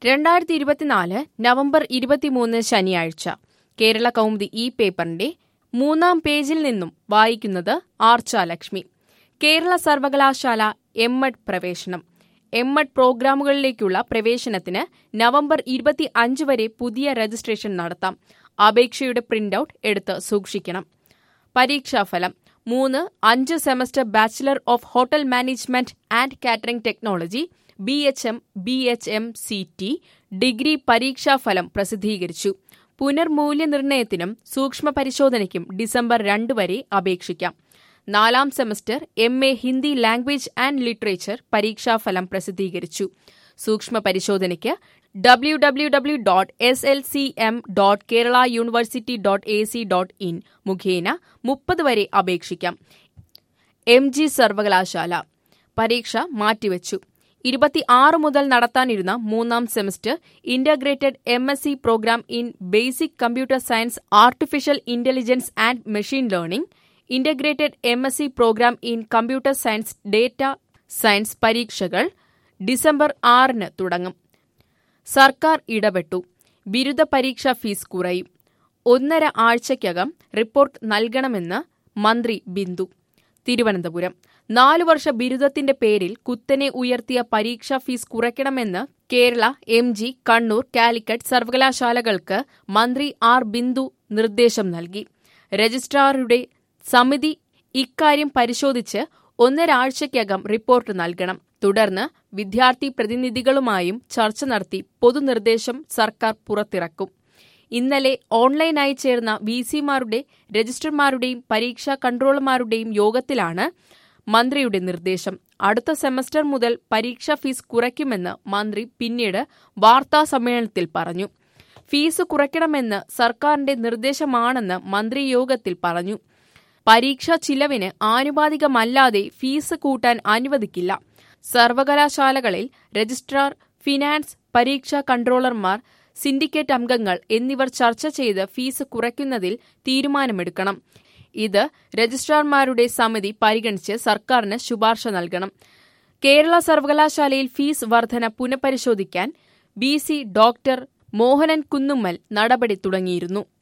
രണ്ടായിരത്തി ഇരുപത്തിനാല് നവംബർ ഇരുപത്തിമൂന്ന് ശനിയാഴ്ച കേരള കൗമുദി ഈ പേപ്പറിന്റെ മൂന്നാം പേജിൽ നിന്നും വായിക്കുന്നത് ആർച്ച ലക്ഷ്മി കേരള സർവകലാശാല എംഎഡ് പ്രവേശനം എംഎഡ് പ്രോഗ്രാമുകളിലേക്കുള്ള പ്രവേശനത്തിന് നവംബർ ഇരുപത്തി അഞ്ച് വരെ പുതിയ രജിസ്ട്രേഷൻ നടത്താം അപേക്ഷയുടെ പ്രിന്റൌട്ട് എടുത്ത് സൂക്ഷിക്കണം പരീക്ഷാഫലം മൂന്ന് അഞ്ച് semester bachelor of hotel management and catering technology B H M B H M C T degree പരീക്ഷാഫലം പ്രസിദ്ധീകരിച്ചു പുനർമൂല്യനിർണ്ണയത്തിനും സൂക്ഷ്മ പരിശോധനയ്ക്കും ഡിസംബർ രണ്ട് വരെ അപേക്ഷിക്കാം നാലാം semester M A Hindi language and literature പരീക്ഷാഫലം പ്രസിദ്ധീകരിച്ചു സൂക്ഷ്മ പരിശോധനയ്ക്ക് W W W dot S L C M dot Kerala university dot A C dot in മുഖേന മുപ്പത് വരെ അപേക്ഷിക്കാം എം ജി സർവകലാശാല പരീക്ഷ മാറ്റിവെച്ചു ഇരുപത്തിയാറ് മുതൽ നടത്താനിരുന്ന മൂന്നാം semester integrated M S C program in basic computer science artificial intelligence and machine learning integrated M S C program in computer science data science പരീക്ഷകൾ ഡിസംബർ ആറിന് തുടങ്ങും സർക്കാർ ഇടപെട്ടു ബിരുദ പരീക്ഷാ ഫീസ് കുറയും ഒന്നര ആഴ്ചയ്ക്കകം റിപ്പോർട്ട് നൽകണമെന്ന് മന്ത്രി ബിന്ദു തിരുവനന്തപുരം നാലു വർഷ ബിരുദത്തിന്റെ പേരിൽ കുത്തനെ ഉയർത്തിയ പരീക്ഷാ ഫീസ് കുറയ്ക്കണമെന്ന് കേരള എം ജി കണ്ണൂർ കാലിക്കറ്റ് സർവകലാശാലകൾക്ക് മന്ത്രി ആർ ബിന്ദു നിർദ്ദേശം നൽകി രജിസ്ട്രാറുടെ സമിതി ഇക്കാര്യം പരിശോധിച്ച് ഒന്നരാഴ്ചയ്ക്കകം റിപ്പോർട്ട് നൽകണം തുടർന്ന് വിദ്യാർത്ഥി പ്രതിനിധികളുമായും ചർച്ച നടത്തി പൊതുനിർദ്ദേശം സർക്കാർ പുറത്തിറക്കും ഇന്നലെ ഓൺലൈനായി ചേർന്ന വി സിമാരുടെ രജിസ്ട്രർമാരുടെയും പരീക്ഷാ കൺട്രോളർമാരുടെയും യോഗത്തിലാണ് മന്ത്രിയുടെ നിർദ്ദേശം അടുത്ത സെമസ്റ്റർ മുതൽ പരീക്ഷാ ഫീസ് കുറയ്ക്കുമെന്ന് മന്ത്രി പിന്നീട് വാർത്താ സമ്മേളനത്തിൽ പറഞ്ഞു ഫീസ് കുറയ്ക്കണമെന്ന് സർക്കാരിന്റെ നിർദ്ദേശമാണെന്ന് മന്ത്രി യോഗത്തിൽ പറഞ്ഞു പരീക്ഷാ ചിലവിന് ആനുപാതികമല്ലാതെ ഫീസ് കൂട്ടാൻ അനുവദിക്കില്ല സർവകലാശാലകളിൽ രജിസ്ട്രാർ ഫിനാൻസ് പരീക്ഷാ കൺട്രോളർമാർ സിൻഡിക്കേറ്റ് അംഗങ്ങൾ എന്നിവർ ചർച്ച ചെയ്ത് ഫീസ് കുറയ്ക്കുന്നതിൽ തീരുമാനമെടുക്കണം ഇത് രജിസ്ട്രാർമാരുടെ സമിതി പരിഗണിച്ച് സർക്കാരിന് ശുപാർശ നൽകണം കേരള സർവകലാശാലയിൽ ഫീസ് വർധന പുനഃപരിശോധിക്കാൻ B C doctor Mohanan Kunnummal നടപടി തുടങ്ങിയിരുന്നു